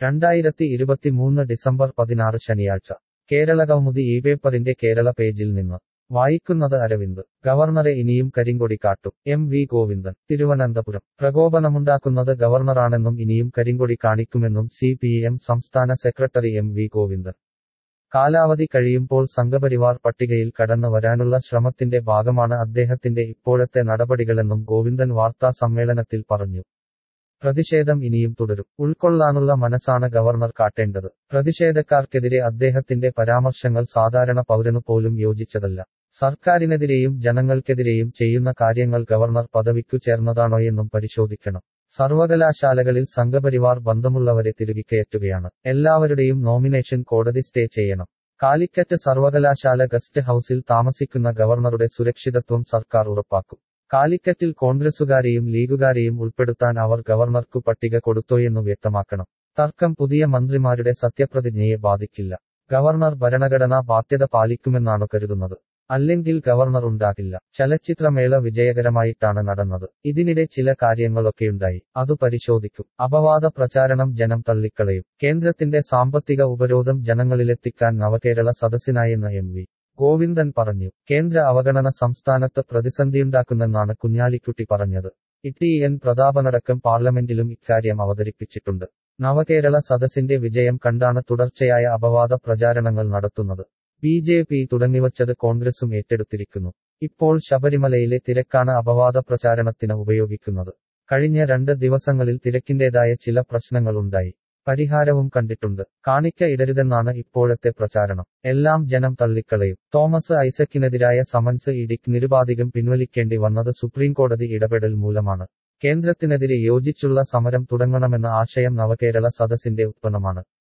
രണ്ടായിരത്തി ഇരുപത്തിമൂന്ന് ഡിസംബർ പതിനാറ് ശനിയാഴ്ച കേരളകൗമുദി ഈ പേപ്പറിന്റെ കേരള പേജിൽ നിന്ന് വായിക്കുന്നത് അരവിന്ദ് ഗവർണറെ ഇനിയും കരിങ്കൊടി കാട്ടും എം വി ഗോവിന്ദൻ തിരുവനന്തപുരം പ്രകോപനമുണ്ടാക്കുന്നത് ഗവർണറാണെന്നും ഇനിയും കരിങ്കൊടി കാണിക്കുമെന്നും സി പി എം സംസ്ഥാന സെക്രട്ടറി എം വി ഗോവിന്ദൻ കാലാവധി കഴിയുമ്പോൾ സംഘപരിവാർ പട്ടികയിൽ കടന്നു വരാനുള്ള ശ്രമത്തിന്റെ ഭാഗമാണ് അദ്ദേഹത്തിന്റെ ഇപ്പോഴത്തെ നടപടികളെന്നും ഗോവിന്ദൻ വാർത്താ സമ്മേളനത്തിൽ പറഞ്ഞു പ്രതിഷേധം ഇനിയും തുടരും ഉൾക്കൊള്ളാനുള്ള മനസ്സാണ് ഗവർണർ കാട്ടേണ്ടത് പ്രതിഷേധക്കാർക്കെതിരെ അദ്ദേഹത്തിന്റെ പരാമർശങ്ങൾ സാധാരണ പൗരനു പോലും യോജിച്ചതല്ല സർക്കാരിനെതിരെയും ജനങ്ങൾക്കെതിരെയും ചെയ്യുന്ന കാര്യങ്ങൾ ഗവർണർ പദവിക്കു ചേർന്നതാണോയെന്നും പരിശോധിക്കണം സർവകലാശാലകളിൽ സംഘപരിവാർ ബന്ധമുള്ളവരെ തിരുകിക്കയറ്റുകയാണ് എല്ലാവരുടെയും നോമിനേഷൻ കോടതി സ്റ്റേ ചെയ്യണം കാലിക്കറ്റ് സർവകലാശാല ഗസ്റ്റ് ഹൌസിൽ താമസിക്കുന്ന ഗവർണറുടെ സുരക്ഷിതത്വം സർക്കാർ ഉറപ്പാക്കും കാലിക്കറ്റിൽ കോൺഗ്രസുകാരെയും ലീഗുകാരെയും ഉൾപ്പെടുത്താൻ അവർ ഗവർണർക്കു പട്ടിക കൊടുത്തോയെന്നു വ്യക്തമാക്കണം തർക്കം പുതിയ മന്ത്രിമാരുടെ സത്യപ്രതിജ്ഞയെ ബാധിക്കില്ല ഗവർണർ ഭരണഘടനാ ബാധ്യത പാലിക്കുമെന്നാണ് കരുതുന്നത് അല്ലെങ്കിൽ ഗവർണർ ഉണ്ടാകില്ല ചലച്ചിത്രമേള വിജയകരമായിട്ടാണ് നടന്നത് ഇതിനിടെ ചില കാര്യങ്ങളൊക്കെയുണ്ടായി അതു പരിശോധിക്കും അപവാദ പ്രചാരണം ജനം തള്ളിക്കളയും കേന്ദ്രത്തിന്റെ സാമ്പത്തിക ഉപരോധം ജനങ്ങളിലെത്തിക്കാൻ നവകേരള സദസ്സിനായെന്ന് എം വി ഗോവിന്ദൻ പറഞ്ഞു കേന്ദ്ര അവഗണന സംസ്ഥാനത്ത് പ്രതിസന്ധിയുണ്ടാക്കുന്നെന്നാണ് കുഞ്ഞാലിക്കുട്ടി പറഞ്ഞത് ഇ എൻ പ്രതാപനടക്കം പാർലമെന്റിലും ഇക്കാര്യം അവതരിപ്പിച്ചിട്ടുണ്ട് നവകേരള സദസ്സിന്റെ വിജയം കണ്ടാണ് തുടർച്ചയായ അപവാദ പ്രചാരണങ്ങൾ നടത്തുന്നത് ബി ജെ പി തുടങ്ങിവച്ചത് കോൺഗ്രസും ഏറ്റെടുത്തിരിക്കുന്നു ഇപ്പോൾ ശബരിമലയിലെ തിരക്കാണ് അപവാദ പ്രചാരണത്തിന് ഉപയോഗിക്കുന്നത് കഴിഞ്ഞ രണ്ട് ദിവസങ്ങളിൽ തിരക്കിന്റേതായ ചില പ്രശ്നങ്ങളുണ്ടായി പരിഹാരവും കണ്ടിട്ടുണ്ട് കാണിക്ക ഇടരുതെന്നാണ് ഇപ്പോഴത്തെ പ്രചാരണം എല്ലാം ജനം തള്ളിക്കളയും തോമസ് ഐസക്കിനെതിരായ സമൻസ് ഇഡിക്ക് നിരുപാധികം പിൻവലിക്കേണ്ടി വന്നത് സുപ്രീംകോടതി ഇടപെടൽ മൂലമാണ് കേന്ദ്രത്തിനെതിരെ യോജിച്ചുള്ള സമരം തുടങ്ങണമെന്ന ആശയം നവകേരള സദസ്സിന്റെ ഉത്പന്നമാണ്